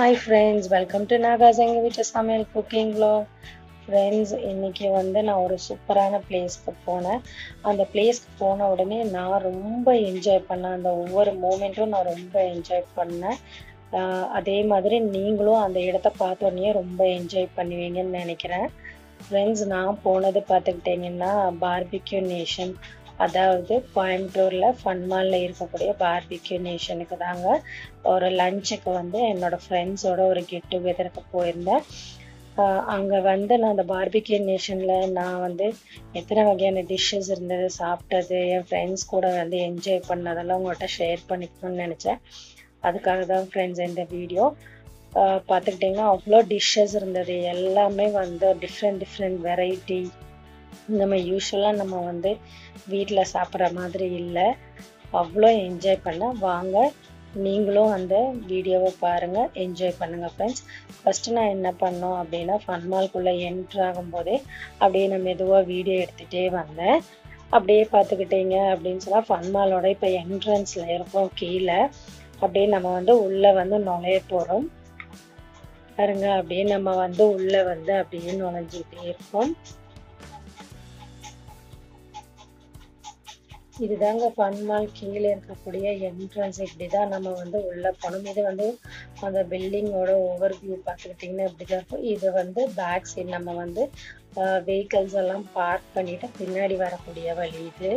hi friends welcome to Nagas எங்கள் வீட்டு சமையல் குக்கிங் vlog ஃப்ரெண்ட்ஸ் இன்னைக்கு வந்து நான் ஒரு சூப்பரான பிளேஸ்க்கு போனேன் அந்த பிளேஸ்க்கு போன உடனே நான் ரொம்ப என்ஜாய் பண்ணேன் அந்த ஒவ்வொரு மூமெண்ட்டும் நான் ரொம்ப என்ஜாய் பண்ணேன் ஆஹ் அதே மாதிரி நீங்களும் அந்த இடத்த பார்த்த உடனே ரொம்ப என்ஜாய் பண்ணுவீங்கன்னு நினைக்கிறேன் ஃப்ரெண்ட்ஸ் நான் போனது பார்த்துக்கிட்டிங்கன்னா பார்பிக்யூ நேஷன் அதாவது கோயம்புத்தூரில் ஃபன்மாலில் இருக்கக்கூடிய பார்பிக்யூ நேஷனுக்கு தாங்க ஒரு லஞ்சுக்கு வந்து என்னோட ஃப்ரெண்ட்ஸோட ஒரு கெட் டுகெதருக்கு போயிருந்தேன் அங்கே வந்து நான் அந்த பார்பிக்யூ நேஷனில் நான் வந்து எத்தனை வகையான டிஷ்ஷஸ் இருந்தது சாப்பிட்டது என் ஃப்ரெண்ட்ஸ் கூட வந்து என்ஜாய் பண்ணதெல்லாம் உங்கள்கிட்ட ஷேர் பண்ணிக்கணும்னு நினச்சேன் அதுக்காக தான் ஃப்ரெண்ட்ஸ் இந்த வீடியோ பார்த்துக்கிட்டிங்கன்னா அவ்வளோ டிஷ்ஷஸ் இருந்தது எல்லாமே வந்து டிஃப்ரெண்ட் டிஃப்ரெண்ட் வெரைட்டி நம்ம யூஸ்வலாக நம்ம வந்து வீட்டில் சாப்பிட்ற மாதிரி இல்லை அவ்வளோ என்ஜாய் பண்ண வாங்க நீங்களும் அந்த வீடியோவை பாருங்கள் என்ஜாய் பண்ணுங்கள் ஃப்ரெண்ட்ஸ் ஃபஸ்ட்டு நான் என்ன பண்ணோம் அப்படின்னா ஃபன்மால்குள்ளே என்ட்ரு ஆகும்போதே அப்படியே நான் மெதுவாக வீடியோ எடுத்துகிட்டே வந்தேன் அப்படியே பார்த்துக்கிட்டீங்க அப்படின்னு சொன்னால் ஃபன்மாலோட இப்போ என்ட்ரன்ஸில் இருக்கோம் கீழே அப்படியே நம்ம வந்து உள்ளே வந்து நுழைய போகிறோம் பாருங்க அப்படியே நம்ம வந்து உள்ளே வந்து அப்படியே நுழைஞ்சிக்கிட்டே இருக்கோம் இதுதாங்க ஃபன்மால் கீழே இருக்கக்கூடிய என்ட்ரன்ஸ் இப்படி தான் நம்ம வந்து உள்ளே போகணும் இது வந்து அந்த பில்டிங்கோட ஓவர் வியூ பார்த்துக்கிட்டிங்கன்னா இப்படி தான் இருக்கும் இது வந்து பேக் சைடு நம்ம வந்து வெஹிக்கல்ஸ் எல்லாம் பார்க் பண்ணிட்டு பின்னாடி வரக்கூடிய வழி இது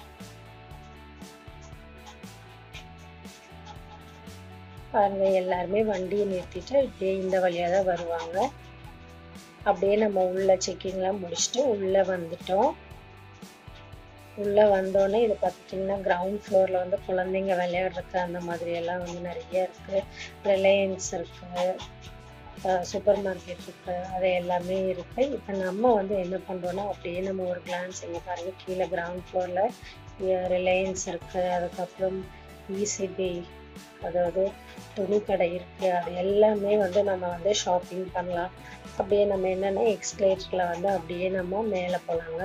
பாருங்க எல்லாருமே வண்டியை நிறுத்திட்டு இப்படியே இந்த வழியாக தான் வருவாங்க அப்படியே நம்ம உள்ள செக்கிங்லாம் முடிச்சுட்டு உள்ளே வந்துட்டோம் உள்ளே வந்தோடனே இது பார்த்துட்டிங்கன்னா கிரவுண்ட் ஃப்ளோரில் வந்து குழந்தைங்க விளையாடுறதுக்கு அந்த மாதிரி எல்லாம் வந்து நிறைய இருக்குது ரிலையன்ஸ் இருக்குது சூப்பர் மார்க்கெட் இருக்குது அது எல்லாமே இருக்குது இப்போ நம்ம வந்து என்ன பண்ணுறோன்னா அப்படியே நம்ம ஒரு கிளான்ஸ் இங்கே பாருங்கள் கீழே கிரவுண்ட் ஃப்ளோரில் ரிலையன்ஸ் இருக்குது அதுக்கப்புறம் இசிபி அதாவது துணிக்கடை இருக்குது அது எல்லாமே வந்து நம்ம வந்து ஷாப்பிங் பண்ணலாம் அப்படியே நம்ம என்னென்னா எக்ஸ்கலேட்டரில் வந்து அப்படியே நம்ம மேலே போகலாங்க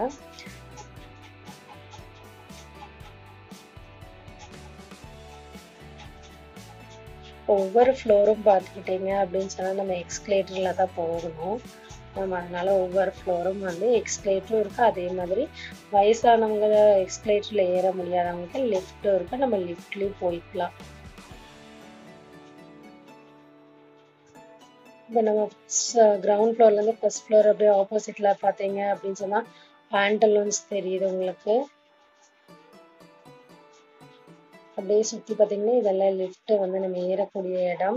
ஒவ்வொரு ஃப்ளோரும் பார்த்துக்கிட்டிங்க அப்படின்னு சொன்னால் நம்ம எக்ஸ்கலேட்டரில் தான் போகணும் நம்ம அதனால் ஒவ்வொரு ஃப்ளோரும் வந்து எக்ஸ்கலேட்டரும் இருக்குது அதே மாதிரி வயசானவங்க எக்ஸ்கலேட்டரில் ஏற முடியாதவங்களுக்கு லிஃப்ட்டும் இருக்குது நம்ம லிஃப்ட்லேயும் போய்க்கலாம் இப்போ நம்ம கிரவுண்ட் ஃப்ளோர்லேருந்து ஃபஸ்ட் ஃப்ளோர் அப்படியே ஆப்போசிட்டில் பார்த்தீங்க அப்படின்னு சொன்னால் பேண்டலூன்ஸ் தெரியுது உங்களுக்கு அப்படியே சுற்றி பார்த்தீங்கன்னா இதெல்லாம் லிஃப்ட் வந்து நம்ம ஏறக்கூடிய இடம்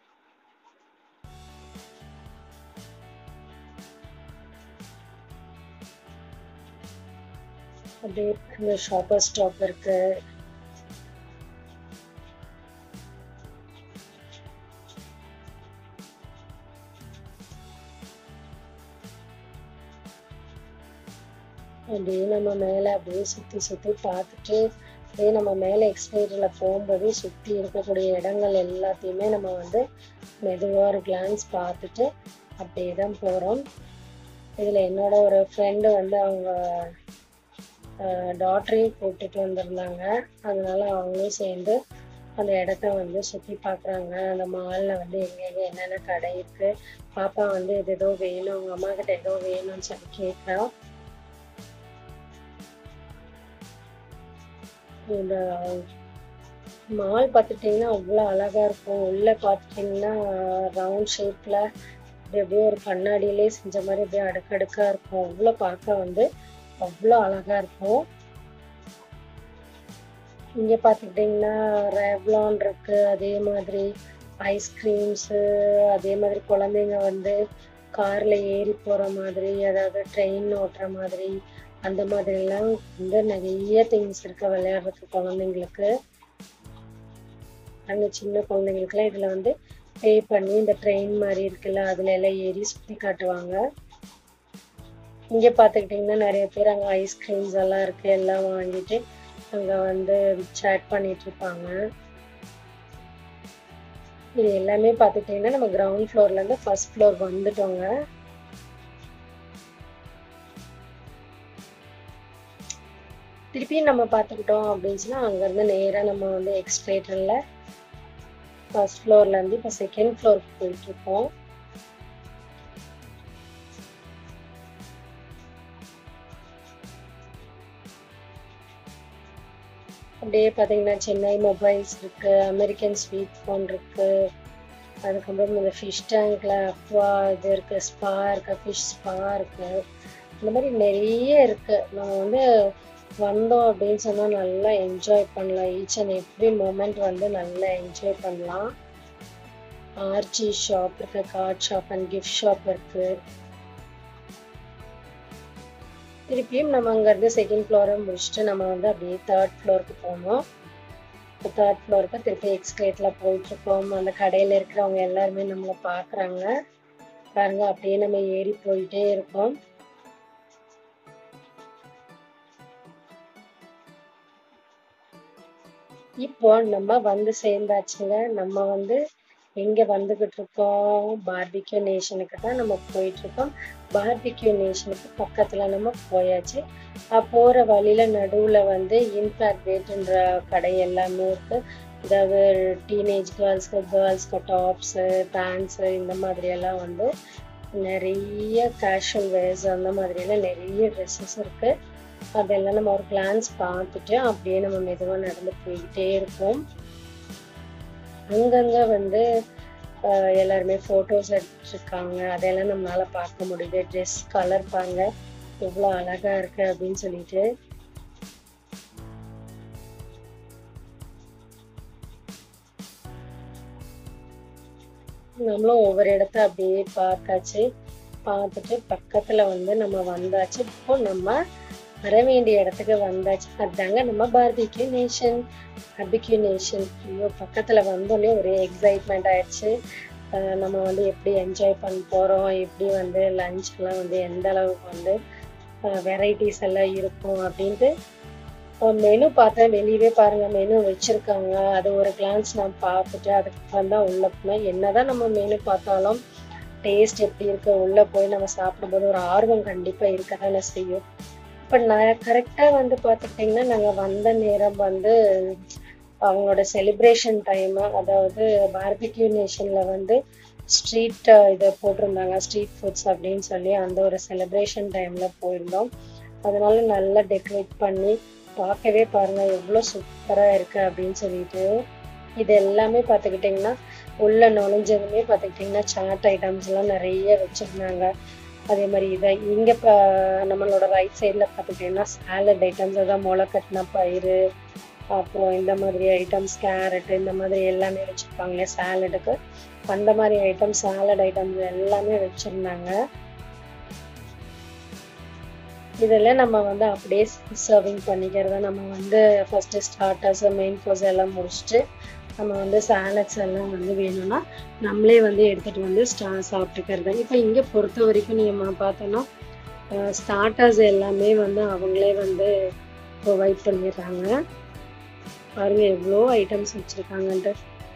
அப்படியே இந்த ஷாப்பர் ஸ்டாப் இருக்கு அப்படியே நம்ம மேலே அப்படியே சுற்றி சுற்றி பார்த்துட்டு அப்படியே நம்ம மேலே எக்ஸ்பிளைரில் போகும்போது சுற்றி இருக்கக்கூடிய இடங்கள் எல்லாத்தையுமே நம்ம வந்து மெதுவாக ஒரு கிளான்ஸ் பார்த்துட்டு அப்படியே தான் போகிறோம் இதில் என்னோட ஒரு ஃப்ரெண்டு வந்து அவங்க டாக்டரையும் கூப்பிட்டுட்டு வந்திருந்தாங்க அதனால அவங்களும் சேர்ந்து அந்த இடத்த வந்து சுற்றி பார்க்குறாங்க அந்த மாலில் வந்து எங்கெங்கே என்னென்ன கடை இருக்குது பாப்பா வந்து இது ஏதோ வேணும் அவங்க அம்மா கிட்ட ஏதோ வேணும்னு சொல்லி கேட்குறோம் இந்த மால் பார்த்துட்டிங்கன்னா அவ்வளோ அழகாக இருக்கும் உள்ளே பார்த்துட்டிங்கன்னா ரவுண்ட் ஷேப்பில் அப்படி அப்படியே ஒரு கண்ணாடியிலே செஞ்ச மாதிரி அப்படியே அடுக்கடுக்காக இருக்கும் அவ்வளோ பார்க்க வந்து அவ்வளோ அழகாக இருக்கும் இங்கே பார்த்துக்கிட்டிங்கன்னா ரெவ்லான் இருக்குது அதே மாதிரி ஐஸ்கிரீம்ஸு அதே மாதிரி குழந்தைங்க வந்து காரில் ஏறி போகிற மாதிரி அதாவது ட்ரெயின் ஓட்டுற மாதிரி அந்த மாதிரிலாம் வந்து நிறைய திங்ஸ் இருக்கு விளையாடுறதுக்கு குழந்தைங்களுக்கு அங்கே சின்ன குழந்தைங்களுக்குலாம் இதில் வந்து பே பண்ணி இந்த ட்ரெயின் மாதிரி இருக்குல்ல அதில் எல்லாம் ஏறி சுற்றி காட்டுவாங்க இங்கே பார்த்துக்கிட்டிங்கன்னா நிறைய பேர் அங்கே ஐஸ்கிரீம்ஸ் எல்லாம் இருக்குது எல்லாம் வாங்கிட்டு அங்கே வந்து சேட் பண்ணிட்டு இருப்பாங்க இது எல்லாமே பார்த்துக்கிட்டிங்கன்னா நம்ம கிரவுண்ட் ஃப்ளோர்லேருந்து ஃபர்ஸ்ட் ஃப்ளோர் வந்துட்டோங்க திருப்பி நம்ம பார்த்துக்கிட்டோம் அப்படின்னு சொன்னால் அங்கேருந்து நேராக நம்ம வந்து எக்ஸ்பிளேட்டரில் ஃபர்ஸ்ட் ஃப்ளோர்லேருந்து இப்போ செகண்ட் ஃப்ளோருக்கு போயிட்டுருக்கோம் அப்படியே பார்த்தீங்கன்னா சென்னை மொபைல்ஸ் இருக்கு அமெரிக்கன் ஸ்வீட் ஃபோன் இருக்கு அதுக்கப்புறம் இந்த ஃபிஷ் டேங்க்ல அக்வா இது இருக்கு ஸ்பா இருக்கு ஃபிஷ் ஸ்பா இருக்கு இந்த மாதிரி நிறைய இருக்கு நம்ம வந்து வந்தோம் அப்படின்னு சொன்னா நல்லா என்ஜாய் பண்ணலாம் ஈச் அண்ட் எவ்ரி மூமெண்ட் வந்து நல்லா என்ஜாய் பண்ணலாம் ஆர்ச்சி ஷாப் இருக்கு card shop and gift shop இருக்கு திருப்பியும் நம்ம அங்கேருந்து செகண்ட் ஃப்ளோரை முடிச்சுட்டு நம்ம வந்து அப்படியே தேர்ட் ஃப்ளோருக்கு போனோம் இப்போ தேர்ட் ஃப்ளோருக்கு திருப்பி எக்ஸ்கலேட்டில் போயிட்டுருக்கோம் அந்த கடையில் இருக்கிறவங்க எல்லாருமே நம்மளை பார்க்குறாங்க பாருங்க அப்படியே நம்ம ஏறி போயிட்டே இருக்கோம் இப்போ நம்ம வந்து சேர்ந்தாச்சுங்க நம்ம வந்து எங்க வந்துகிட்டு இருக்கோம் பார்பிக்யூ நேஷனுக்கு தான் நம்ம போயிட்டு இருக்கோம் பார்பிக்யூ நேஷனுக்கு பக்கத்துல நம்ம போயாச்சு அஹ் போற வழியில நடுவுல வந்து இம்பேக்ட் ரேட்ன்ற கடை எல்லாமே இருக்கு அதாவது டீனேஜ் கேர்ள்ஸ்க்கு கேர்ள்ஸ்க்கு டாப்ஸு பேண்ட்ஸு இந்த மாதிரி எல்லாம் வந்து நிறைய கேஷுவல் வேர்ஸ் அந்த மாதிரி எல்லாம் நிறைய ட்ரெஸ்ஸஸ் இருக்கு அதெல்லாம் நம்ம ஒரு கிளான்ஸ் பார்த்துட்டு அப்படியே நம்ம மெதுவாக நடந்து போய்கிட்டே இருப்போம் அங்கங்க வந்து ஆஹ் எல்லாருமே ஃபோட்டோஸ் எடுத்துருக்காங்க அதெல்லாம் நம்மளால பார்க்க முடியுது ட்ரெஸ் கலர் பாருங்க எவ்வளோ அழகா இருக்கு அப்படின்னு சொல்லிட்டு நம்மளும் ஒவ்வொரு இடத்த அப்படியே பார்த்தாச்சு பார்த்துட்டு பக்கத்துல வந்து நம்ம வந்தாச்சு இப்போ நம்ம வர வேண்டிய இடத்துக்கு வந்தாச்சு அதாங்க நம்ம பார்பிக்யூ நேஷன் பார்பிக்யூ நேஷன் ஐயோ பக்கத்துல வந்தோடனே ஒரே எக்ஸைட்மெண்ட் ஆயிடுச்சு அஹ் நம்ம வந்து எப்படி என்ஜாய் பண்ண போறோம் எப்படி வந்து லஞ்ச் எல்லாம் வந்து எந்த அளவுக்கு வந்து வெரைட்டிஸ் எல்லாம் இருக்கும் அப்படின்ட்டு மெனு பார்த்தேன் வெளியவே பாருங்க மெனு வச்சிருக்காங்க அது ஒரு கிளான்ஸ் நான் பார்த்துட்டு அதுக்கப்புறம் தான் உள்ள போனேன் என்னதான் நம்ம மெனு பார்த்தாலும் டேஸ்ட் எப்படி இருக்கு உள்ள போய் நம்ம சாப்பிடும்போது ஒரு ஆர்வம் கண்டிப்பா இருக்க தானே செய்யும் இப்போ நான் கரெக்டாக வந்து பார்த்துக்கிட்டிங்கன்னா நாங்கள் வந்த நேரம் வந்து அவங்களோட செலிப்ரேஷன் டைம் அதாவது பார்பிக்யூ நேஷனில் வந்து ஸ்ட்ரீட் இதை போட்டிருந்தாங்க ஸ்ட்ரீட் ஃபுட்ஸ் அப்படின்னு சொல்லி அந்த ஒரு செலிப்ரேஷன் டைமில் போயிருந்தோம் அதனால நல்லா டெக்கரேட் பண்ணி பார்க்கவே பாருங்க எவ்வளோ சூப்பராக இருக்கு அப்படின்னு சொல்லிட்டு இது எல்லாமே பார்த்துக்கிட்டிங்கன்னா உள்ள நுழைஞ்சதுமே பார்த்துக்கிட்டிங்கன்னா சாட் ஐட்டம்ஸ் எல்லாம் நிறைய வச்சுருந்தாங்க அதே மாதிரி இதை இங்கே இப்போ நம்மளோட ரைட் சைடில் பார்த்துக்கிட்டிங்கன்னா சாலட் ஐட்டம்ஸ் அதான் முளை கட்டின பயிறு அப்புறம் இந்த மாதிரி ஐட்டம்ஸ் கேரட் இந்த மாதிரி எல்லாமே வச்சுருப்பாங்களே சாலடுக்கு அந்த மாதிரி ஐட்டம் சாலட் ஐட்டம்ஸ் எல்லாமே வச்சுருந்தாங்க இதெல்லாம் நம்ம வந்து அப்படியே சர்விங் பண்ணிக்கிறத நம்ம வந்து ஃபஸ்ட்டு ஸ்டார்டர்ஸ் மெயின் கோர்ஸ் எல்லாம் முடிச்சுட்டு நம்ம வந்து சாலட்ஸ் எல்லாம் வந்து வேணும்னா நம்மளே வந்து எடுத்துகிட்டு வந்து ஸ்டா சாப்பிட்டுக்கிறது இப்போ இங்கே பொறுத்த வரைக்கும் நீங்கள் பார்த்தோன்னா ஸ்டார்டர்ஸ் எல்லாமே வந்து அவங்களே வந்து ப்ரொவைட் பண்ணிடுறாங்க பாருங்க எவ்வளோ ஐட்டம்ஸ் வச்சுருக்காங்கன்ட்டு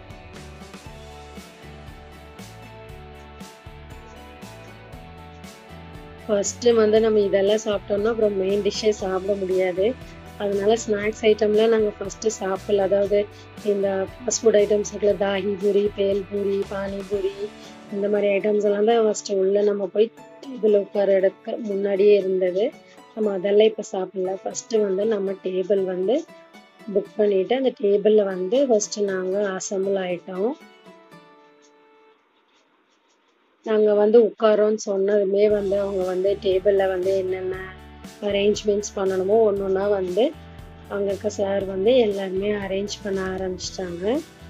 ஃபர்ஸ்ட்டு வந்து நம்ம இதெல்லாம் சாப்பிட்டோம்னா அப்புறம் மெயின் டிஷ்ஷே சாப்பிட முடியாது அதனால ஸ்நாக்ஸ் ஐட்டம்லாம் நாங்கள் ஃபஸ்ட்டு சாப்பிடல அதாவது இந்த ஃபாஸ்ட் ஃபுட் ஐட்டம்ஸ் இருக்குல்ல தாஹி பூரி பேல் பூரி பானிபூரி இந்த மாதிரி ஐட்டம்ஸ் எல்லாம் தான் ஃபஸ்ட்டு உள்ளே நம்ம போய் டேபிள் உட்கார இடத்துக்கு முன்னாடியே இருந்தது நம்ம அதெல்லாம் இப்போ சாப்பிடல ஃபஸ்ட்டு வந்து நம்ம டேபிள் வந்து புக் பண்ணிட்டு அந்த டேபிளில் வந்து ஃபஸ்ட்டு நாங்கள் அசம்பிள் ஆயிட்டோம் நாங்கள் வந்து உட்காரோன்னு சொன்னதுமே வந்து அவங்க வந்து டேபிளில் வந்து என்னென்ன அரேஞ்ச்மெண்ட்ஸ் பண்ணணுமோ ஒன்று ஒன்றா வந்து அங்கே இருக்க சார் வந்து எல்லாருமே அரேஞ்ச் பண்ண ஆரம்பிச்சிட்டாங்க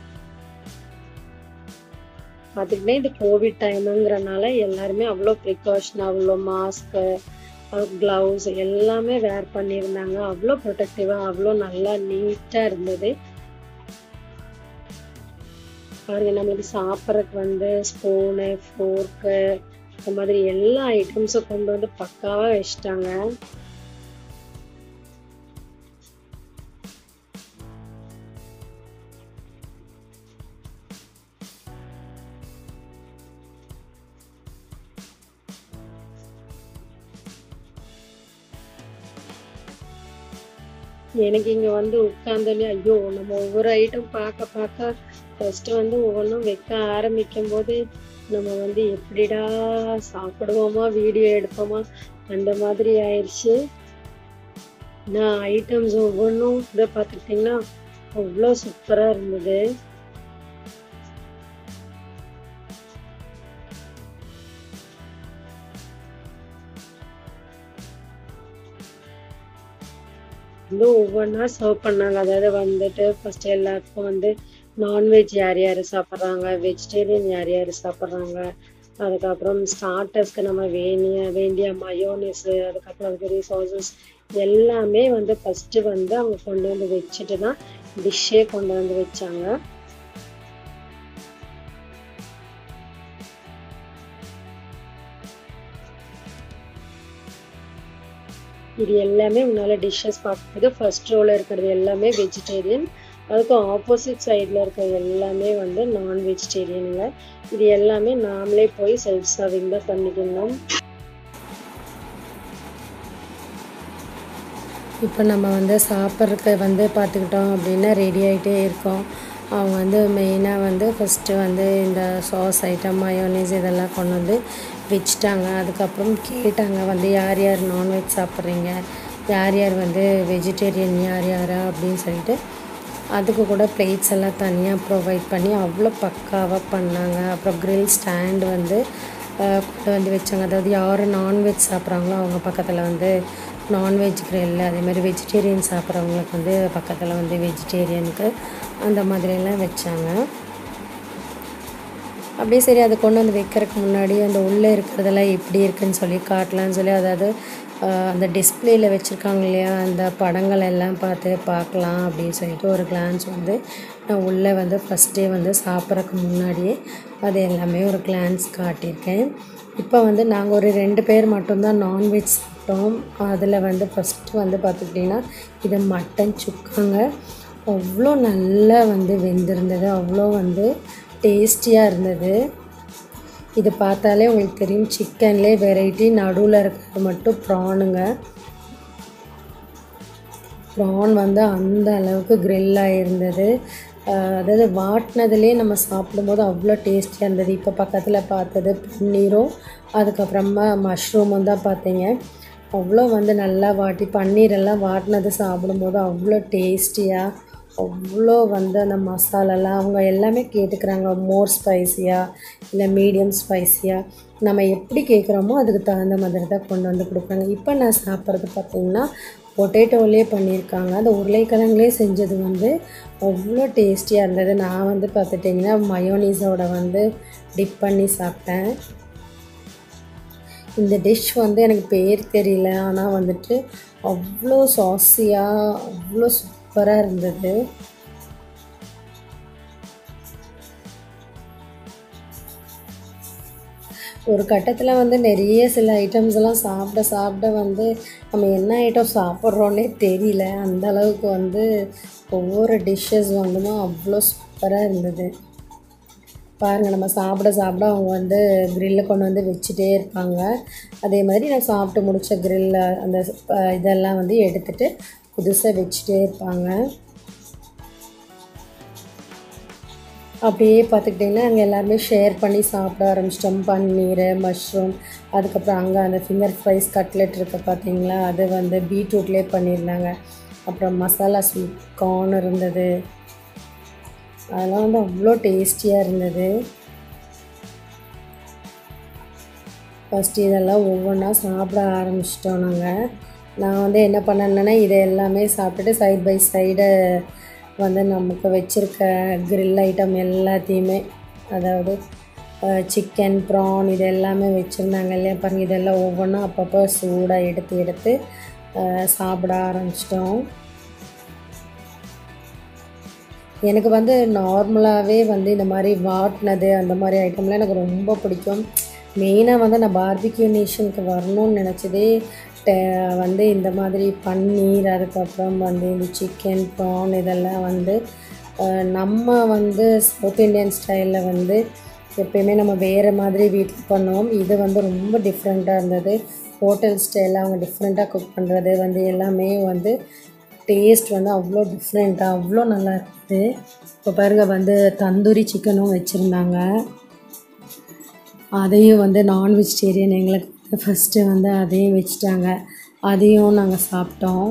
பார்த்துக்கிட்டே இது கோவிட் டைமுங்கிறனால எல்லாருமே அவ்வளோ ப்ரிகாஷன் அவ்வளோ மாஸ்க்கு க்ளவுஸ் எல்லாமே வேர் பண்ணியிருந்தாங்க அவ்வளோ ப்ரொடெக்டிவாக அவ்வளோ நல்லா நீட்டாக இருந்தது பாருங்க நம்மளுக்கு சாப்பிட்றதுக்கு வந்து ஸ்பூனு ஃபோர்க்கு இந்த மாதிரி எல்லா ஐட்டம்ஸும் கொண்டு வந்து பக்காவாக வச்சுட்டாங்க எனக்கு இங்க வந்து உட்கார்ந்தோடனே ஐயோ நம்ம ஒவ்வொரு ஐட்டம் பார்க்க பார்க்க ஃபஸ்ட்டு வந்து ஒவ்வொன்றும் வைக்க ஆரம்பிக்கும் போது நம்ம வந்து எப்படிடா சாப்பிடுவோமா வீடியோ எடுப்போமா அந்த மாதிரி ஆயிடுச்சு நான் ஐட்டம்ஸ் ஒவ்வொன்றும் இதை பார்த்துக்கிட்டிங்கன்னா அவ்வளோ சூப்பராக இருந்தது வந்து ஒவ்வொன்றா சர்வ் பண்ணாங்க அதாவது வந்துட்டு ஃபர்ஸ்ட் எல்லாருக்கும் வந்து நான்வெஜ் யார் யார் சாப்பிட்றாங்க வெஜிடேரியன் யார் யார் சாப்பிட்றாங்க அதுக்கப்புறம் ஸ்டார்டர்ஸ்க்கு நம்ம வேண்டிய வேண்டிய மயோனிஸு அதுக்கப்புறம் பெரிய சாசஸ் எல்லாமே வந்து ஃபஸ்ட்டு வந்து அவங்க கொண்டு வந்து வச்சுட்டு தான் டிஷ்ஷே கொண்டு வந்து வச்சாங்க இது எல்லாமே உன்னால டிஷ்ஷஸ் பார்க்கும்போது ஃபர்ஸ்ட் ரோல இருக்கிறது எல்லாமே வெஜிடேரியன் அதுக்கும் ஆப்போசிட் சைடில் இருக்க எல்லாமே வந்து நான் வெஜிடேரியனுங்க இது எல்லாமே நாமளே போய் செல்ஃப் சர்விங் தான் பண்ணிக்கணும் இப்போ நம்ம வந்து சாப்பிட்றதுக்கு வந்து பார்த்துக்கிட்டோம் அப்படின்னா ரெடி ஆகிட்டே இருக்கோம் அவங்க வந்து மெயினாக வந்து ஃபஸ்ட்டு வந்து இந்த சாஸ் ஐட்டம் மயோனைஸ் இதெல்லாம் கொண்டு வந்து வச்சுட்டாங்க அதுக்கப்புறம் கேட்டாங்க வந்து யார் யார் நான்வெஜ் சாப்பிட்றீங்க யார் யார் வந்து வெஜிடேரியன் யார் யாரா அப்படின்னு சொல்லிட்டு அதுக்கு கூட பிளேட்ஸ் எல்லாம் தனியாக ப்ரொவைட் பண்ணி அவ்வளோ பக்காவாக பண்ணாங்க அப்புறம் grill ஸ்டாண்ட் வந்து அஹ், கொண்டு வந்து வச்சாங்க அதாவது யார் நான்வெஜ் சாப்பிட்றாங்களோ அவங்க பக்கத்தில் வந்து நான்வெஜ் grill அதே மாதிரி வெஜிடேரியன் சாப்பிட்றவங்களுக்கு வந்து பக்கத்தில் வந்து வெஜிடேரியனுக்கு அந்த மாதிரியெல்லாம் வச்சாங்க அப்படியே சரி அதை கொண்டு வந்து வைக்கிறதுக்கு முன்னாடி அந்த உள்ளே இருக்கிறதெல்லாம் எப்படி இருக்குன்னு சொல்லி காட்டலாம்னு சொல்லி அதாவது ஆஹ், அந்த டிஸ்பிளேயில் வச்சுருக்காங்க இல்லையா அந்த படங்கள் எல்லாம் பார்த்து பார்க்கலாம் அப்படின்னு சொல்லிட்டு ஒரு கிளான்ஸ் வந்து நான் உள்ளே வந்து ஃபஸ்ட்டே வந்து சாப்பிட்றதுக்கு முன்னாடியே அது எல்லாமே ஒரு கிளான்ஸ் காட்டியிருக்கேன் இப்போ வந்து நாங்கள் ஒரு ரெண்டு பேர் மட்டும்தான் நான்வெஜ் சாப்பிட்டோம் அதில் வந்து ஃபஸ்ட்டு வந்து பார்த்துக்கிட்டிங்கன்னா இது மட்டன் சுக்காங்க அவ்வளோ நல்லா வந்து வெந்திருந்தது அவ்வளோ வந்து டேஸ்டியாக இருந்தது இது பார்த்தாலே உங்களுக்கு தெரியும் சிக்கன்லேயே வெரைட்டி நடுவில் இருக்கிறது மட்டும் ப்ரானுங்க ப்ரான் வந்து அந்த அளவுக்கு grill ஆகிருந்தது அதாவது வாட்டினதுலேயே நம்ம சாப்பிடும்போது அவ்வளோ டேஸ்டியாக இருந்தது இப்போ பக்கத்தில் பார்த்தது பன்னீரும் அதுக்கப்புறமா மஷ்ரூமும் தான் பார்த்தீங்க அவ்வளோ வந்து நல்லா வாட்டி பன்னீரெல்லாம் வாட்டினது சாப்பிடும்போது அவ்வளோ டேஸ்டியாக அவ்வளோ வந்து அந்த மசாலாலாம் அவங்க எல்லாமே கேட்டுக்கிறாங்க மோர் ஸ்பைஸியாக இல்லை மீடியம் ஸ்பைஸியாக நம்ம எப்படி கேட்குறோமோ அதுக்கு தகுந்த மாதிரி தான் கொண்டு வந்து கொடுக்குறாங்க இப்போ நான் சாப்பிட்றது பார்த்திங்கன்னா பொட்டேட்டோலேயே பண்ணியிருக்காங்க அந்த உருளைக்கிழங்குலேயே செஞ்சது வந்து அவ்வளோ டேஸ்டியாக இருந்தது நான் வந்து பார்த்துட்டிங்கன்னா மயோனீஸோட வந்து டிப் பண்ணி சாப்பிட்டேன் இந்த டிஷ் வந்து எனக்கு பேர் தெரியல ஆனால் வந்துட்டு அவ்வளோ சாஸியாக அவ்வளோ சூப்பராக இருந்தது ஒரு கட்டத்தில் வந்து நிறைய சில ஐட்டம்ஸ் எல்லாம் சாப்பிட சாப்பிட வந்து நம்ம என்ன ஐட்டம் சாப்பிட்றோன்னே தெரியல அந்த அளவுக்கு வந்து ஒவ்வொரு டிஷ்ஷஸ் வந்துமா அவ்வளோ சூப்பராக இருந்தது பாருங்கள் நம்ம சாப்பிட சாப்பிட அவங்க வந்து grill கொண்டு வந்து வச்சுட்டே இருப்பாங்க அதே மாதிரி நான் சாப்பிட்டு முடித்த grill அந்த அஹ், இதெல்லாம் வந்து எடுத்துட்டு புதுசாக வச்சுட்டே இருப்பாங்க அப்படியே பார்த்துக்கிட்டிங்கன்னா அங்கே எல்லாருமே ஷேர் பண்ணி சாப்பிட ஆரம்பிச்சிட்டோம் பன்னீர் மஷ்ரூம் அதுக்கப்புறம் அங்கே அந்த ஃபிங்கர் ஃப்ரைஸ் கட்லெட் இருக்கு பார்த்தீங்களா அது வந்து பீட்ரூட்லேயே பண்ணியிருந்தாங்க அப்புறம் மசாலா ஸ்வீட் கார்ன் இருந்தது அதெல்லாம் வந்து அவ்வளோ டேஸ்டியாக இருந்தது ஃபஸ்ட்டு இதெல்லாம் ஒவ்வொன்றா சாப்பிட ஆரம்பிச்சிட்டோம் நாங்கள் நான் வந்து என்ன பண்ணேன்னா இதை எல்லாமே சாப்பிட்டுட்டு சைட் பை சைடு வந்து நமக்கு வச்சுருக்க grill ஐட்டம் எல்லாத்தையுமே அதாவது சிக்கன் ப்ரான் இது எல்லாமே வச்சுருந்தாங்க இல்லையா பாருங்கள் இதெல்லாம் ஒவ்வொன்றா அப்பப்போ சூடாக எடுத்து எடுத்து அஹ், சாப்பிட ஆரம்பிச்சிட்டோம் எனக்கு வந்து நார்மலாகவே வந்து இந்த மாதிரி வாட்டினது அந்த மாதிரி ஐட்டம்லாம் எனக்கு ரொம்ப பிடிக்கும் மெயினாக வந்து நான் பார்பிக்யூ நேஷனுக்கு வரணும்னு நினச்சதே டே- வந்து இந்த மாதிரி பன்னீர் அதுக்கப்புறம் வந்து இந்த சிக்கன் ப்ரான் இதெல்லாம் வந்து அஹ், நம்ம வந்து சவுத் இந்தியன் ஸ்டைலில் வந்து எப்பயுமே நம்ம வேறு மாதிரி வீட்டில் பண்ணுவோம் இது வந்து ரொம்ப டிஃப்ரெண்ட்டாக இருந்தது ஹோட்டல் ஸ்டைலில் அவங்க டிஃப்ரெண்ட்டாக குக் பண்ணுறது வந்து எல்லாமே வந்து டேஸ்ட் வந்து அவ்வளோ டிஃப்ரெண்ட்டாக அவ்வளோ நல்லா இருக்குது இப்போ பாருங்க வந்து தந்தூரி சிக்கனும் வச்சுருந்தாங்க அதையும் வந்து நான் வெஜிடேரியன் எங்களுக்கு ஃபஸ்ட்டு வந்து அதையும் வச்சுட்டாங்க அதையும் நாங்கள் சாப்பிட்டோம்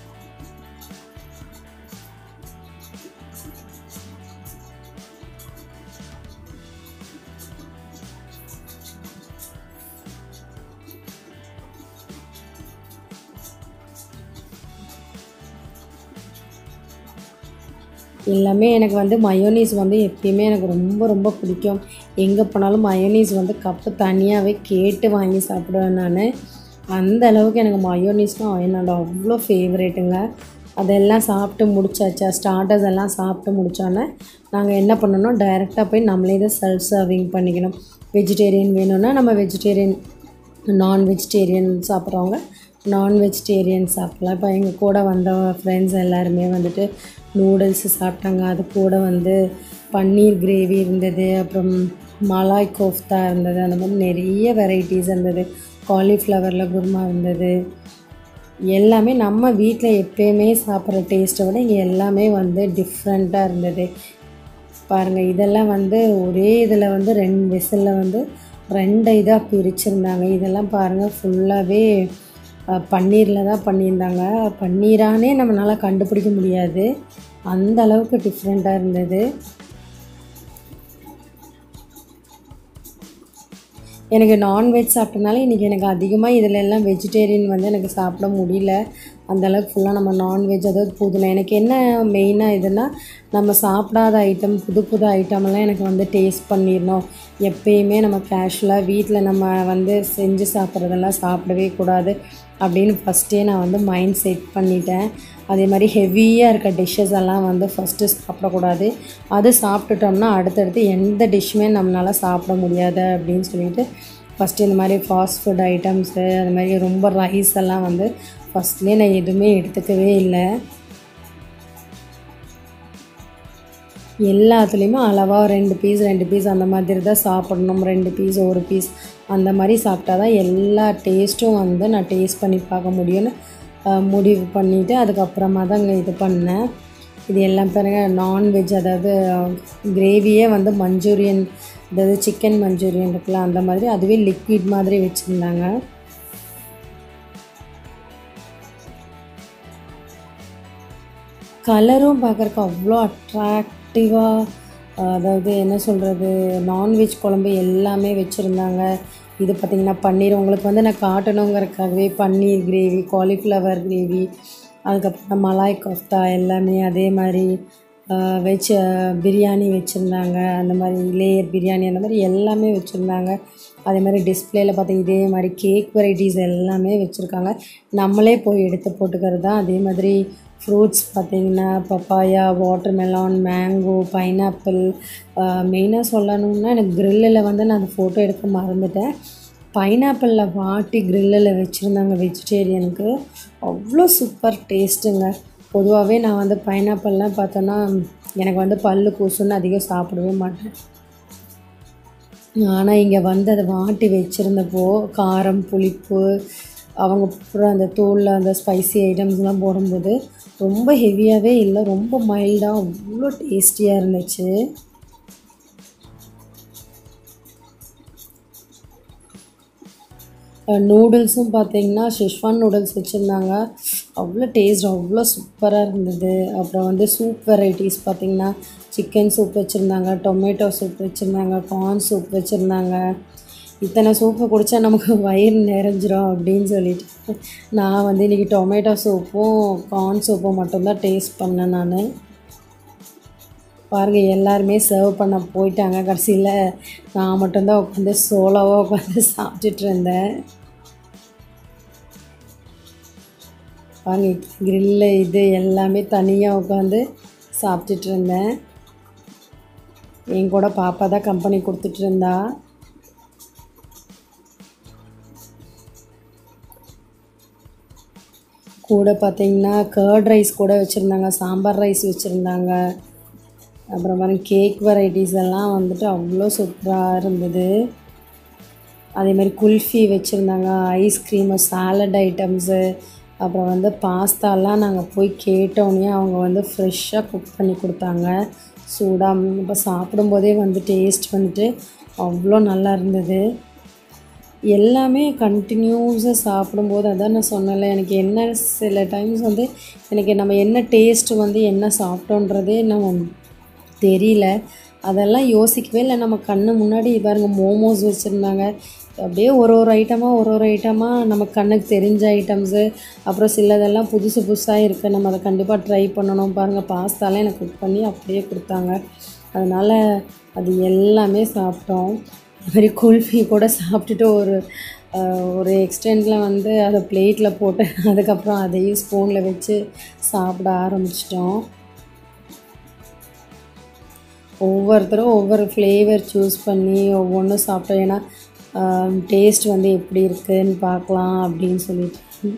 எல்லாமே எனக்கு வந்து மயோனீஸ் வந்து எப்பயுமே எனக்கு ரொம்ப ரொம்ப பிடிக்கும் எங்கே போனாலும் மயோனீஸ் வந்து கப்பு தனியாகவே கேட்டு வாங்கி சாப்பிடுவேன் நான் அந்த அளவுக்கு எனக்கு மயோனீஸ்னால் என்னோட அவ்வளோ ஃபேவரேட்டுங்க அதெல்லாம் சாப்பிட்டு முடிச்சாச்சா ஸ்டார்டர்ஸ் எல்லாம் சாப்பிட்டு முடித்தோன்னே நாங்கள் என்ன பண்ணணும் டைரெக்டாக போய் நம்மளே தான் செல்ஃப் சர்விங் பண்ணிக்கணும் வெஜிடேரியன் வேணும்னா நம்ம வெஜிடேரியன் நான் வெஜிடேரியன் சாப்பிட்றவங்க நான் வெஜிடேரியன் சாப்பிட்லாம் இப்போ எங்கள் கூட வந்த ஃப்ரெண்ட்ஸ் எல்லாருமே வந்துட்டு நூடுல்ஸ் சாப்பிட்டாங்க அது கூட வந்து பன்னீர் கிரேவி இருந்தது அப்புறம் மலாய் கோஃப்தா இருந்தது அந்த மாதிரி நிறைய வெரைட்டிஸ் இருந்தது காலிஃப்ளவரில் குருமா இருந்தது எல்லாமே நம்ம வீட்டில் எப்பயுமே சாப்பிட்ற டேஸ்ட்டை விட இங்கே எல்லாமே வந்து டிஃப்ரெண்ட்டாக இருந்தது பாருங்கள் இதெல்லாம் வந்து ஒரே இதில் வந்து ரெண்டு விசிலில் வந்து ரெண்டு இதாக பிரிச்சிருந்தாங்க இதெல்லாம் பாருங்கள் ஃபுல்லாகவே பன்னீரில் தான் பண்ணியிருந்தாங்க பன்னீரானே நம்மளால் கண்டுபிடிக்க முடியாது அந்த அளவுக்கு டிஃப்ரெண்ட்டாக இருந்தது எனக்கு நான்வெஜ் சாப்பிட்டனால இன்றைக்கி எனக்கு அதிகமாக இதில் எல்லாம் வெஜிடேரியன் வந்து எனக்கு சாப்பிட முடியல அந்த அளவுக்கு ஃபுல்லாக நம்ம நான்வெஜ் அதாவது புதுல எனக்கு என்ன மெயினாக இதுன்னா நம்ம சாப்பிடாத ஐட்டம் புது புது ஐட்டமெல்லாம் எனக்கு வந்து டேஸ்ட் பண்ணிடணும் எப்பயுமே நம்ம கேஷுவலாக வீட்டில் நம்ம வந்து செஞ்சு சாப்பிட்றதெல்லாம் சாப்பிடவே கூடாது அப்படின்னு ஃபஸ்ட்டே நான் வந்து மைண்ட் செட் பண்ணிட்டேன் அதே மாதிரி ஹெவியாக இருக்க டிஷ்ஷஸ் எல்லாம் வந்து ஃபஸ்ட்டு சாப்பிடக்கூடாது அது சாப்பிட்டுட்டோம்னா அடுத்தடுத்து எந்த டிஷ்ஷுமே நம்மளால் சாப்பிட முடியாது அப்படின்னு சொல்லிட்டு ஃபஸ்ட்டு இந்த மாதிரி ஃபாஸ்ட் ஃபுட் ஐட்டம்ஸு அது மாதிரி ரொம்ப ரைஸ் எல்லாம் வந்து ஃபஸ்ட்லேயே நான் எதுவுமே எடுத்துக்கவே இல்லை எல்லாத்துலேயுமே அளவாக ரெண்டு பீஸ் ரெண்டு பீஸ் அந்த மாதிரி தான் சாப்பிடணும் ரெண்டு பீஸ் ஒரு பீஸ் அந்த மாதிரி சாப்பிட்டா தான் எல்லா டேஸ்ட்டும் வந்து நான் டேஸ்ட் பண்ணி பார்க்க முடியும்னு முடிவு பண்ணிவிட்டு அதுக்கப்புறமா தான் இங்கே இது பண்ணேன் இது எல்லாம் பாருங்க நான்வெஜ் அதாவது கிரேவியே வந்து மஞ்சூரியன் அதாவது சிக்கன் மஞ்சூரியன் இருக்குல்ல அந்த மாதிரி அதுவே லிக்விட் மாதிரி வச்சுருந்தாங்க கலரும் பார்க்குறக்கு அவ்வளோ அட்ராக்டிவாக அதாவது என்ன சொல்கிறது நான்வெஜ் குழம்பு எல்லாமே வச்சுருந்தாங்க இது பார்த்திங்கன்னா பன்னீர் உங்களுக்கு வந்து நான் காட்டணுங்கிறதுக்காகவே பன்னீர் கிரேவி காலிஃப்ளவர் கிரேவி அதுக்கப்புறம் மலாய் கோஃப்தா எல்லாமே அதே மாதிரி வெஜ் பிரியாணி வச்சுருந்தாங்க அந்த மாதிரி லேயர் பிரியாணி அந்த மாதிரி எல்லாமே வச்சுருந்தாங்க அதே மாதிரி டிஸ்பிளேயில் பார்த்தீங்க இதே மாதிரி கேக் வெரைட்டிஸ் எல்லாமே வச்சுருக்காங்க நம்மளே போய் எடுத்து போட்டுக்கிறது தான் அதே மாதிரி ஃப்ரூட்ஸ் பார்த்திங்கன்னா பப்பாயா வாட்டர்மெலான் மேங்கோ பைனாப்பிள் மெயினாக சொல்லணும்னா எனக்கு க்ரில்லில் வந்து நான் அந்த ஃபோட்டோ எடுக்க மறந்துட்டேன் பைனாப்பிளில் வாட்டி க்ரில்லில் வச்சுருந்தாங்க வெஜிடேரியனுக்கு அவ்வளோ சூப்பர் டேஸ்ட்டுங்க பொதுவாகவே நான் வந்து பைனாப்பிள்லாம் பார்த்தோன்னா எனக்கு வந்து பல்லு கூசுன்னு அதிகம் சாப்பிடவே மாட்டேன் ஆனால் இங்கே வந்து அதை வாட்டி வச்சுருந்தப்போ காரம் புளிப்பு அவங்க போடுற அந்த தூளில் அந்த ஸ்பைசி ஐட்டம்ஸ்லாம் போடும்போது ரொம்ப ஹெவியாகவே இல்லை ரொம்ப மைல்டாக அவ்வளோ டேஸ்டியாக இருந்துச்சு நூடுல்ஸும் பார்த்தீங்கன்னா ஷெஷ்வான் நூடுல்ஸ் வச்சுருந்தாங்க அவ்வளோ டேஸ்ட் அவ்வளோ சூப்பராக இருந்தது அப்புறம் வந்து சூப் வெரைட்டிஸ் பார்த்திங்கன்னா சிக்கன் சூப் வச்சுருந்தாங்க டொமேட்டோ சூப் வச்சுருந்தாங்க கார்ன் சூப் வச்சுருந்தாங்க இத்தனை சூப்பை குடித்தா நமக்கு வயிறு நிறைஞ்சிரும் அப்படின்னு சொல்லிட்டு நான் வந்து இன்றைக்கி டொமேட்டோ சூப்பும் கார்ன் சூப்பும் மட்டும்தான் டேஸ்ட் பண்ணேன் நான் பாருங்கள் எல்லாருமே சர்வ் பண்ண போயிட்டாங்க கடைசியில் நான் மட்டும்தான் உட்காந்து சோலோவாக உட்காந்து சாப்பிட்டுட்டு இருந்தேன் பாருங்க கிரில்லு இது எல்லாமே தனியாக உட்காந்து சாப்பிட்டுட்டு இருந்தேன் என் கூட பாப்பா தான் கம்பெனி கொடுத்துட்டு இருந்தா கூட பார்த்தீங்கன்னா கர்ட் ரைஸ் கூட வச்சுருந்தாங்க சாம்பார் ரைஸ் வச்சுருந்தாங்க அப்புறம் பாருங்க கேக் வெரைட்டிஸ் எல்லாம் வந்துட்டு அவ்வளோ சூப்பராக இருந்தது அதே மாதிரி குல்ஃபி வச்சுருந்தாங்க ஐஸ்கிரீமு சாலட் ஐட்டம்ஸு அப்புறம் வந்து பாஸ்தாலாம் நாங்கள் போய் கேட்டோன்னே அவங்க வந்து ஃப்ரெஷ்ஷாக குக் பண்ணி கொடுத்தாங்க சூடாக இப்போ சாப்பிடும்போதே வந்து டேஸ்ட் வந்துட்டு அவ்வளோ நல்லா இருந்தது எல்லாமே கண்டினியூஸாக சாப்பிடும்போது அதான் நான் சொன்னேன்ல எனக்கு என்ன சில டைம்ஸ் வந்து எனக்கு நம்ம என்ன டேஸ்ட் வந்து என்ன சாப்பிட்டோன்றதே நம்ம தெரியல அதெல்லாம் யோசிக்கவே இல்லை நம்ம கண்ணு முன்னாடி பாருங்க மோமோஸ் வச்சுருந்தாங்க அப்படியே ஒரு ஒரு ஐட்டமாக ஒரு ஒரு ஐட்டமாக நம்ம கண்ணுக்கு தெரிஞ்ச ஐட்டம்ஸு அப்புறம் சிலதெல்லாம் புதுசு புதுசாக இருக்குது நம்ம அதை கண்டிப்பாக ட்ரை பண்ணணும் பாருங்கள் பாஸ்தாலாம் எனக்கு குக் பண்ணி அப்படியே கொடுத்தாங்க அதனால் அது எல்லாமே சாப்பிட்டோம் அது மாதிரி குல்ஃபி கூட சாப்பிட்டுட்டு ஒரு ஆஹ், ஒரு எக்ஸ்டெண்டில் வந்து அதை பிளேட்டில் போட்டு அதுக்கப்புறம் அதையும் ஸ்பூனில் வச்சு சாப்பிட ஆரம்பிச்சிட்டோம் ஒவ்வொருத்தரும் ஒவ்வொரு ஃப்ளேவர் சூஸ் பண்ணி ஒவ்வொன்றும் சாப்பிட்டோம் ஏன்னா டேஸ்ட் வந்து எப்படி இருக்குன்னு பார்க்கலாம் அப்படின்னு சொல்லிட்டு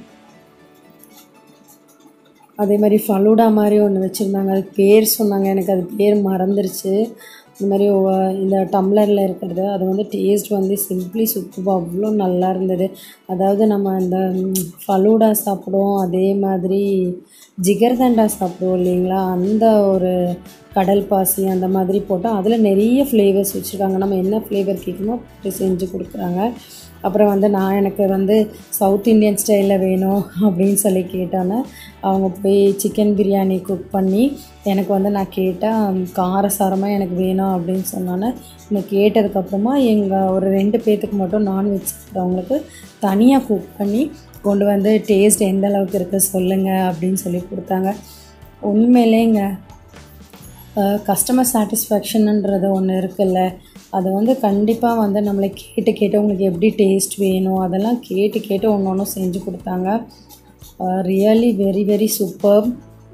அதே மாதிரி ஃபலூடா மாதிரி ஒன்று வச்சுருந்தாங்க அது பேர் சொன்னாங்க எனக்கு அது பேர் மறந்துருச்சு இந்த மாதிரி ஒவ்வொ- இந்த டம்ளரில் இருக்கிறது அது வந்து டேஸ்ட் வந்து சிம்பிளி சூப்பராக அவ்வளோ நல்லா இருந்தது அதாவது நம்ம இந்த ம், ஃபலூடா சாப்பிடுவோம் அதே மாதிரி ஜிகர்தண்டா சாப்பிடுவோம் இல்லைங்களா அந்த ஒரு கடல் பாசி அந்த மாதிரி போட்டால் அதில் நிறைய ஃப்ளேவர்ஸ் வச்சுருக்காங்க நம்ம என்ன ஃப்ளேவர் கேட்குமோ அப்படி செஞ்சு கொடுக்குறாங்க அப்புறம் வந்து நான் எனக்கு வந்து சவுத் இந்தியன் ஸ்டைலில் வேணும் அப்படின்னு சொல்லி கேட்டோன்னே அவங்க போய் சிக்கன் பிரியாணி குக் பண்ணி எனக்கு வந்து நான் கேட்டால் காரசாரமாக எனக்கு வேணும் அப்படின்னு சொன்னோன்னே நான் கேட்டதுக்கப்புறமா எங்கள் ஒரு ரெண்டு பேர்த்துக்கு மட்டும் நான்வெஜ் சாப்பிட்றவங்களுக்கு தனியாக குக் பண்ணி கொண்டு வந்து டேஸ்ட் எந்த அளவுக்கு இருக்குது சொல்லுங்கள் அப்படின்னு சொல்லி கொடுத்தாங்க உண்மையிலேங்க கஸ்டமர் சாட்டிஸ்ஃபேக்ஷனுன்றது ஒன்று இருக்குல்ல அது வந்து கண்டிப்பாக வந்து நம்மளை கேட்டு கேட்டு உங்களுக்கு எப்படி டேஸ்ட் வேணும் அதெல்லாம் கேட்டு கேட்டு ஒன்று ஒன்று செஞ்சு கொடுத்தாங்க ரியலி வெரி வெரி சூப்பர்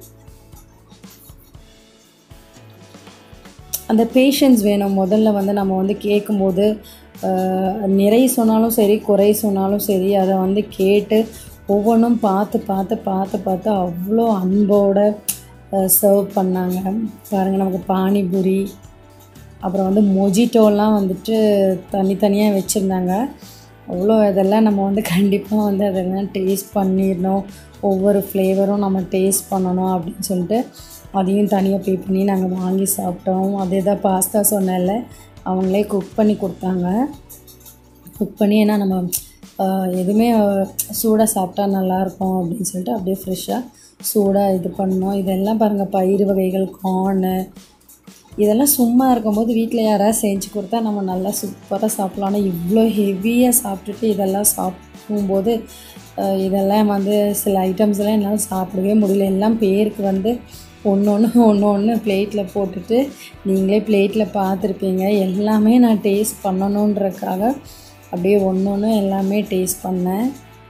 அந்த பேஷன்ஸ் வேணும் முதல்ல வந்து நம்ம வந்து கேட்கும்போது ஆஹ், நிறை சொன்னாலும் சரி குறை சொன்னாலும் சரி அதை வந்து கேட்டு ஒவ்வொன்றும் பார்த்து பார்த்து பார்த்து பார்த்து அவ்வளோ அன்போட சர்வ் பண்ணாங்க பாருங்கள் நமக்கு பானிபூரி அப்புறம் வந்து மொஜிட்டோலாம் வந்துட்டு தனித்தனியாக வச்சுருந்தாங்க அவ்வளோ இதெல்லாம் நம்ம வந்து கண்டிப்பாக வந்து அதெல்லாம் டேஸ்ட் பண்ணிடணும் ஒவ்வொரு ஃப்ளேவரும் நம்ம டேஸ்ட் பண்ணணும் அப்படின்னு சொல்லிட்டு அதையும் தனியாக பே பண்ணி நாங்கள் வாங்கி சாப்பிட்டோம் அதே தான் பாஸ்தா சொன்னேன்ல அவங்களே குக் பண்ணி கொடுத்தாங்க குக் பண்ணி ஏன்னா நம்ம ஆஹ், எதுவுமே சூடாக சாப்பிட்டா நல்லாயிருக்கும் அப்படின்னு சொல்லிட்டு அப்படியே ஃப்ரெஷ்ஷாக சூடாக இது பண்ணோம் இதெல்லாம் பாருங்கள் பயிறு வகைகள் கார்னு இதெல்லாம் சும்மா இருக்கும்போது வீட்டில் யாராவது செஞ்சு கொடுத்தா நம்ம நல்லா சூப்பராக சாப்பிட்லாம் ஆனால் இவ்வளோ ஹெவியாக சாப்பிட்டுட்டு இதெல்லாம் சாப்பிடும்போது அஹ், இதெல்லாம் வந்து சில ஐட்டம்ஸ்லாம் என்னால் சாப்பிடவே முடியல எல்லாம் பேருக்கு வந்து ஒன்று ஒன்று ஒன்று ஒன்று பிளேட்டில் போட்டுட்டு நீங்களே பிளேட்டில் பார்த்துருப்பீங்க எல்லாமே நான் டேஸ்ட் பண்ணணுன்றதுக்காக அப்படியே ஒன்று ஒன்று எல்லாமே டேஸ்ட் பண்ணேன்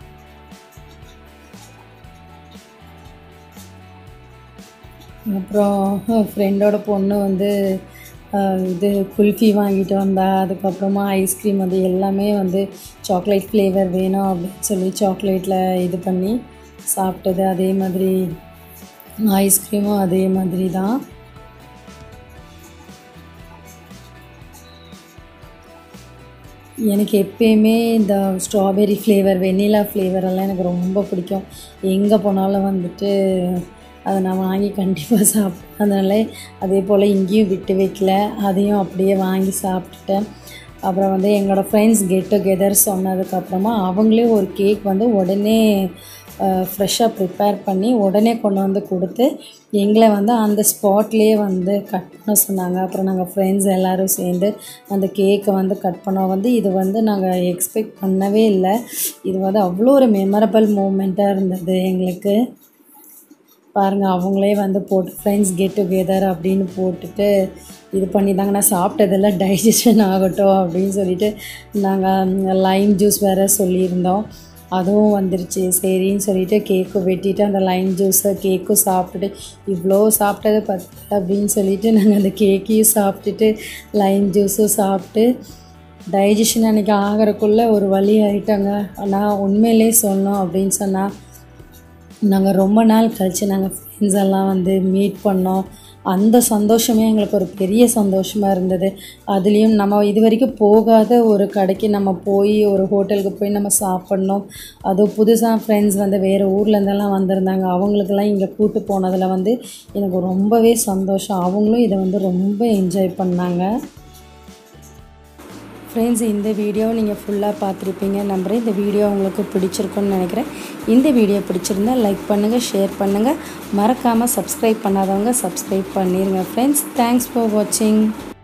அப்புறம் ஃப்ரெண்டோட பொண்ணு வந்து ஆஹ், இது குல்ஃபி வாங்கிட்டு வந்தா அதுக்கப்புறமா ஐஸ்கிரீம் அது எல்லாமே வந்து சாக்லேட் ஃப்ளேவர் வேணும் அப்படின்னு சொல்லி சாக்லேட்டில் இது பண்ணி சாப்பிட்டது அதே மாதிரி ஐஸ்கிரீமும் அதே மாதிரி தான் எனக்கு எப்பயுமே இந்த ஸ்ட்ராபெரி ஃப்ளேவர் வெண்ணிலா ஃப்ளேவர் எல்லாம் எனக்கு ரொம்ப பிடிக்கும் எங்கே போனாலும் வந்துட்டு அதை நான் வாங்கி கண்டிப்பாக சாப்பிட்டேன் அதனால அதே போல் இங்கேயும் விட்டு வைக்கல அதையும் அப்படியே வாங்கி சாப்பிட்டுட்டேன் அப்புறம் வந்து எங்களோட ஃப்ரெண்ட்ஸ் கெட் டுகெதர் சொன்னதுக்கப்புறமா அவங்களே ஒரு கேக் வந்து உடனே ஃப்ரெஷ்ஷாக ப்ரிப்பேர் பண்ணி உடனே கொண்டு வந்து கொடுத்து எங்களை வந்து அந்த ஸ்பாட்லேயே வந்து கட் பண்ண சொன்னாங்க அப்புறம் நாங்கள் ஃப்ரெண்ட்ஸ் எல்லோரும் சேர்ந்து அந்த கேக்கை வந்து கட் பண்ணோம் வந்து இது வந்து நாங்கள் எக்ஸ்பெக்ட் பண்ணவே இல்லை இது வந்து அவ்வளோ ஒரு மெமரபிள் மூமெண்ட்டாக இருந்தது எங்களுக்கு பாருங்கள் அவங்களே வந்து போட்டு ஃப்ரெண்ட்ஸ் கெட் டுகெதர் அப்படின்னு போட்டுட்டு இது பண்ணிதாங்க நான் சாப்பிட்டதெல்லாம் டைஜஷன் ஆகட்டும் அப்படின்னு சொல்லிட்டு நாங்கள் லைம் ஜூஸ் வேறு சொல்லியிருந்தோம் அதுவும் வந்துருச்சு சரின்னு சொல்லிட்டு கேக்கு வெட்டிட்டு அந்த லைம் ஜூஸை கேக்கும் சாப்பிட்டுட்டு இவ்வளோ சாப்பிட்டது பத்து அப்படின்னு சொல்லிட்டு நாங்கள் அந்த கேக்கையும் சாப்பிட்டுட்டு லைம் ஜூஸும் சாப்பிட்டு டைஜஷன் அன்றைக்கி ஆகிறக்குள்ளே ஒரு வழி ஆகிட்டாங்க ஆனால் உண்மையிலே சொன்னோம் அப்படின்னு சொன்னால் நாங்கள் ரொம்ப நாள் கழித்து நாங்கள் ஃப்ரெண்ட்ஸ் எல்லாம் வந்து மீட் பண்ணோம் அந்த சந்தோஷமே எங்களுக்கு ஒரு பெரிய சந்தோஷமாக இருந்தது அதுலேயும் நம்ம இது வரைக்கும் போகாத ஒரு கடைக்கு நம்ம போய் ஒரு ஹோட்டலுக்கு போய் நம்ம சாப்பிட்ணும் அதுவும் புதுசாக ஃப்ரெண்ட்ஸ் வந்து வேறு ஊர்லேருந்தெல்லாம் வந்திருந்தாங்க அவங்களுக்கெல்லாம் இங்கே கூட்டு போனதில் வந்து எனக்கு ரொம்பவே சந்தோஷம் அவங்களும் இதை வந்து ரொம்ப என்ஜாய் பண்ணாங்க ஃப்ரெண்ட்ஸ் இந்த வீடியோ நீங்கள் ஃபுல்லாக பார்த்துருப்பீங்க நம்புகிறேன் இந்த வீடியோ உங்களுக்கு பிடிச்சிருக்குன்னு நினைக்கிறேன் இந்த வீடியோ பிடிச்சிருந்தா லைக் பண்ணுங்கள் ஷேர் பண்ணுங்கள் மறக்காமல் சப்ஸ்கிரைப் பண்ணாதவங்க சப்ஸ்கிரைப் பண்ணிடுங்க ஃப்ரெண்ட்ஸ் தேங்க்ஸ் ஃபார் வாட்சிங்